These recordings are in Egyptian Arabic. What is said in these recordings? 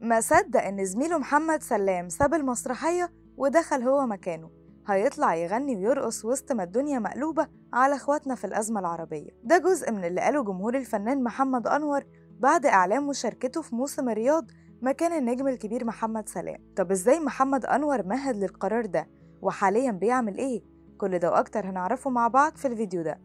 ما صدق إن زميله محمد سلام ساب المسرحية ودخل هو مكانه هيطلع يغني ويرقص وسط ما الدنيا مقلوبة على إخواتنا في الأزمة العربية ده جزء من اللي قاله جمهور الفنان محمد أنور بعد إعلان مشاركته في موسم الرياض مكان النجم الكبير محمد سلام طب إزاي محمد أنور مهد للقرار ده وحاليا بيعمل إيه؟ كل ده وأكتر هنعرفه مع بعض في الفيديو ده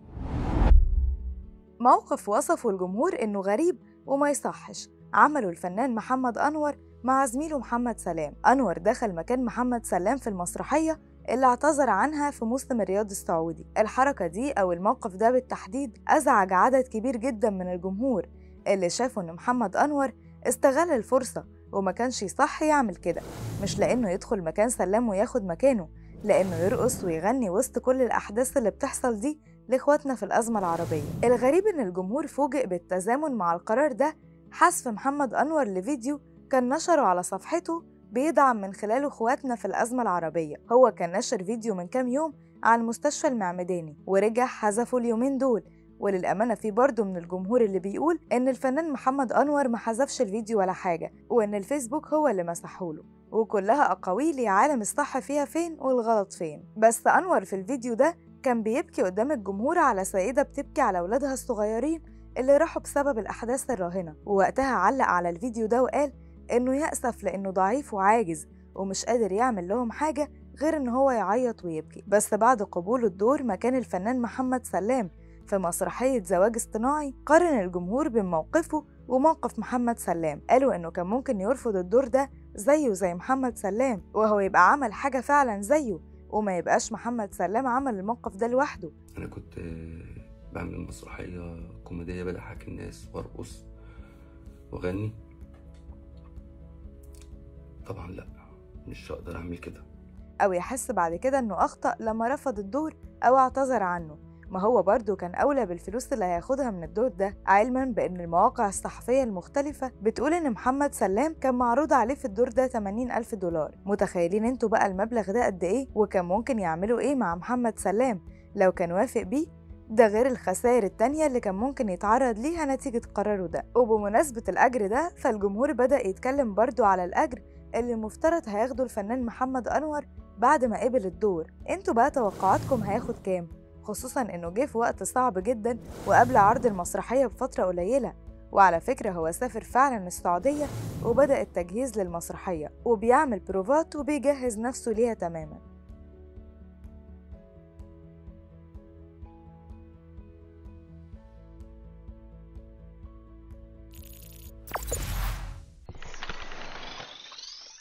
موقف وصفه الجمهور إنه غريب وما يصحش عمله الفنان محمد أنور مع زميله محمد سلام أنور دخل مكان محمد سلام في المسرحية اللي اعتذر عنها في موسم الرياض السعودي الحركة دي أو الموقف ده بالتحديد أزعج عدد كبير جدا من الجمهور اللي شافوا إن محمد أنور استغل الفرصة وما كانش يصح يعمل كده مش لأنه يدخل مكان سلام وياخد مكانه لأنه يرقص ويغني وسط كل الأحداث اللي بتحصل دي لإخواتنا في الأزمة العربية الغريب إن الجمهور فوجئ بالتزامن مع القرار ده حذف محمد أنور لفيديو كان نشره على صفحته بيدعم من خلاله إخواتنا في الأزمة العربية هو كان نشر فيديو من كام يوم عن مستشفى المعمداني ورجع حذفه اليومين دول وللأمانة في برضه من الجمهور اللي بيقول إن الفنان محمد أنور ما حذفش الفيديو ولا حاجة وإن الفيسبوك هو اللي مسحوله وكلها أقاويل يا عالم الصح فيها فين والغلط فين بس أنور في الفيديو ده كان بيبكي قدام الجمهور على سيدة بتبكي على أولادها الصغيرين اللي راحوا بسبب الأحداث الراهنة ووقتها علق على الفيديو ده وقال إنه يأسف لأنه ضعيف وعاجز ومش قادر يعمل لهم حاجة غير إن هو يعيط ويبكي بس بعد قبوله الدور مكان الفنان محمد سلام في مسرحية زواج اصطناعي قارن الجمهور بين موقفه وموقف محمد سلام قالوا إنه كان ممكن يرفض الدور ده زيه زي محمد سلام وهو يبقى عمل حاجة فعلا زيه وما يبقاش محمد سلام عمل الموقف ده لوحده انا كنت آه، بعمل مسرحيه كوميديه بضحك الناس وارقص واغني طبعا لا مش هقدر اعمل كده أو يحس بعد كده إنه أخطأ لما رفض الدور أو اعتذر عنه ما هو برضه كان أولى بالفلوس اللي هياخدها من الدور ده علما بأن المواقع الصحفية المختلفة بتقول إن محمد سلام كان معروض عليه في الدور ده 80 ألف دولار متخيلين انتوا بقى المبلغ ده قد إيه وكان ممكن يعملوا إيه مع محمد سلام لو كان وافق بيه ده غير الخسائر التانية اللي كان ممكن يتعرض ليها نتيجة قراره ده وبمناسبة الأجر ده فالجمهور بدأ يتكلم برضه على الأجر اللي المفترض هياخده الفنان محمد أنور بعد ما قبل الدور انتوا بقى توقعاتكم هياخد كام؟ خصوصا انه جه في وقت صعب جدا وقبل عرض المسرحية بفترة قليلة وعلى فكرة هو سافر فعلا السعودية وبدأ التجهيز للمسرحية وبيعمل بروفات وبيجهز نفسه ليها تماما